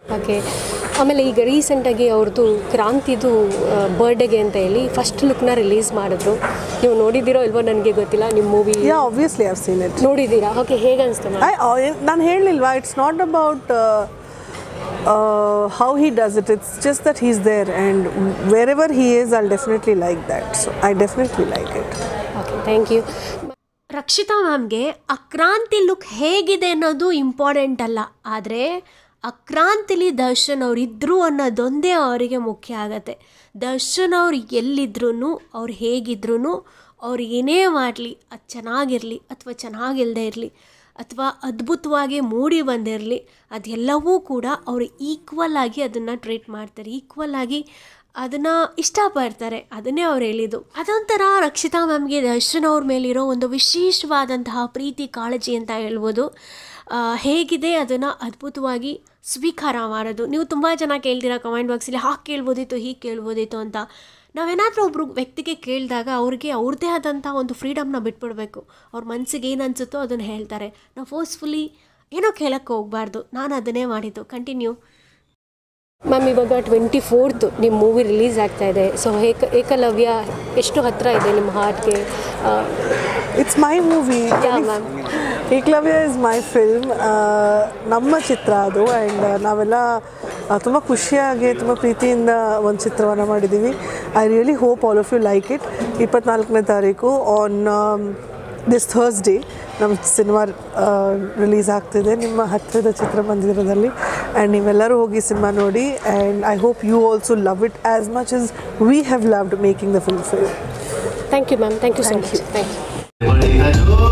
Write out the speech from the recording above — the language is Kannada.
ಓಕೆ ಆಮೇಲೆ ಈಗ ರೀಸೆಂಟಾಗಿ ಅವ್ರದ್ದು ಕ್ರಾಂತಿದು ಬರ್ಡೇಗೆ ಅಂತ ಹೇಳಿ ಫಸ್ಟ್ ಲುಕ್ನ ರಿಲೀಸ್ ಮಾಡಿದ್ರು ನೀವು ನೋಡಿದ್ದೀರೋ ಇಲ್ವೋ ನನಗೆ ಗೊತ್ತಿಲ್ಲ ನಿಮ್ಮ movie yeah obviously I've seen it ನೋಡಿದ್ದೀರಾ ಓಕೆ ಹೇಗೆ ಅನಿಸ್ತು ಮ್ಯಾಮ್ ಐ ನಾನು ಹೇಳಲಿಲ್ವಾ it's not about how he does it it's just that he's there and wherever he is I'll definitely like that so I definitely like it okay thank you Rakshita ಮ್ಯಾಮ್ಗೆ ಅಕ್ರಾಂತಿ ಲುಕ್ ಹೇಗಿದೆ ಅನ್ನೋದು ಇಂಪಾರ್ಟೆಂಟ್ ಅಲ್ಲ ಆದರೆ ಅಕ್ರಾಂತಿಲಿ ದರ್ಶನ್ ಅವ್ರು ಇದ್ದರು ಅನ್ನೋದೊಂದೇ ಅವರಿಗೆ ಮುಖ್ಯ ಆಗತ್ತೆ ದರ್ಶನ್ ಅವ್ರು ಎಲ್ಲಿದ್ರೂ ಅವ್ರು ಹೇಗಿದ್ರೂ ಅವ್ರು ಏನೇ ಮಾಡಲಿ ಅದು ಚೆನ್ನಾಗಿರಲಿ ಅಥವಾ ಚೆನ್ನಾಗಿಲ್ಲದೆ ಇರಲಿ ಅಥವಾ ಅದ್ಭುತವಾಗಿ ಮೂಡಿ ಬಂದಿರಲಿ ಅದೆಲ್ಲವೂ ಕೂಡ ಅವರು ಈಕ್ವಲ್ ಆಗಿ ಅದನ್ನು ಟ್ರೀಟ್ ಮಾಡ್ತಾರೆ ಈಕ್ವಲ್ ಆಗಿ ಅದನ್ನು ಇಷ್ಟಪಡ್ತಾರೆ ಅದನ್ನೇ ಅವ್ರು ಹೇಳಿದ್ದು ಅದೊಂಥರ ರಕ್ಷಿತಾ ಮ್ಯಾಮ್ಗೆ ದರ್ಶನ್ ಅವ್ರ ಮೇಲಿರೋ ಒಂದು ವಿಶೇಷವಾದಂತಹ ಪ್ರೀತಿ ಕಾಳಜಿ ಅಂತ ಹೇಳ್ಬೋದು ಆ, ಹೇಗಿದೆ ಅದನ್ನು ಅದ್ಭುತವಾಗಿ ಸ್ವೀಕಾರ ಮಾಡೋದು ನೀವು ತುಂಬ ಜನ ಕೇಳ್ತೀರಾ ಕಮೆಂಟ್ ಬಾಕ್ಸಲ್ಲಿ ಹಾಗೆ ಕೇಳ್ಬೋದಿತ್ತು ಹೀಗೆ ಕೇಳ್ಬೋದಿತ್ತು ಅಂತ ನಾವೇನಾದರೂ ಒಬ್ರು ವ್ಯಕ್ತಿಗೆ ಕೇಳಿದಾಗ ಅವ್ರಿಗೆ ಅವ್ರದ್ದೇ ಆದಂಥ ಒಂದು ಫ್ರೀಡಮ್ನ ಬಿಟ್ಬಿಡ್ಬೇಕು ಅವ್ರ ಮನಸ್ಸಿಗೆ ಏನು ಅನಿಸುತ್ತೋ ಅದನ್ನು ಹೇಳ್ತಾರೆ ನಾವು ಫೋರ್ಸ್ಫುಲಿ ಏನೋ ಕೇಳಕ್ಕೆ ಹೋಗಬಾರ್ದು ನಾನು ಅದನ್ನೇ ಮಾಡಿದ್ದು ಕಂಟಿನ್ಯೂ ಮ್ಯಾಮ್ ಇವಾಗ ಟ್ವೆಂಟಿ ಫೋರ್ತ್ ನಿಮ್ಮ ಮೂವಿ ರಿಲೀಸ್ ಆಗ್ತಾ ಇದೆ ಸೊ ಏಕ ಏಕಲವ್ಯ ಎಷ್ಟು ಹತ್ತಿರ ಇದೆ ನಿಮ್ಮ ಹಾರ್ಟ್ಗೆ it's my movie yeah ma'am Ekalavya is my film ನಮ್ಮ ಚಿತ್ರ ಅದು ಆ್ಯಂಡ್ ನಾವೆಲ್ಲ ತುಂಬ ಖುಷಿಯಾಗಿ ತುಂಬ ಪ್ರೀತಿಯಿಂದ ಒಂದು ಚಿತ್ರವನ್ನು ಮಾಡಿದ್ದೀವಿ I really hope all of you like it ಇಪ್ಪತ್ನಾಲ್ಕನೇ ತಾರೀಕು ಆನ್ ದಿಸ್ ಥರ್ಸ್ಡೇ ನಮ್ಮ ಸಿನಿಮಾ ರಿಲೀಸ್ ಆಗ್ತಿದೆ ನಿಮ್ಮ ಹತ್ತಿರದ ಚಿತ್ರಮಂದಿರದಲ್ಲಿ ಆ್ಯಂಡ್ ನೀವೆಲ್ಲರೂ ಹೋಗಿ ಸಿನಿಮಾ ನೋಡಿ and I hope you also love it as much as we have loved making the film film thank you ma'am thank you so Thank much you. Thank you ಬಳಿಹರು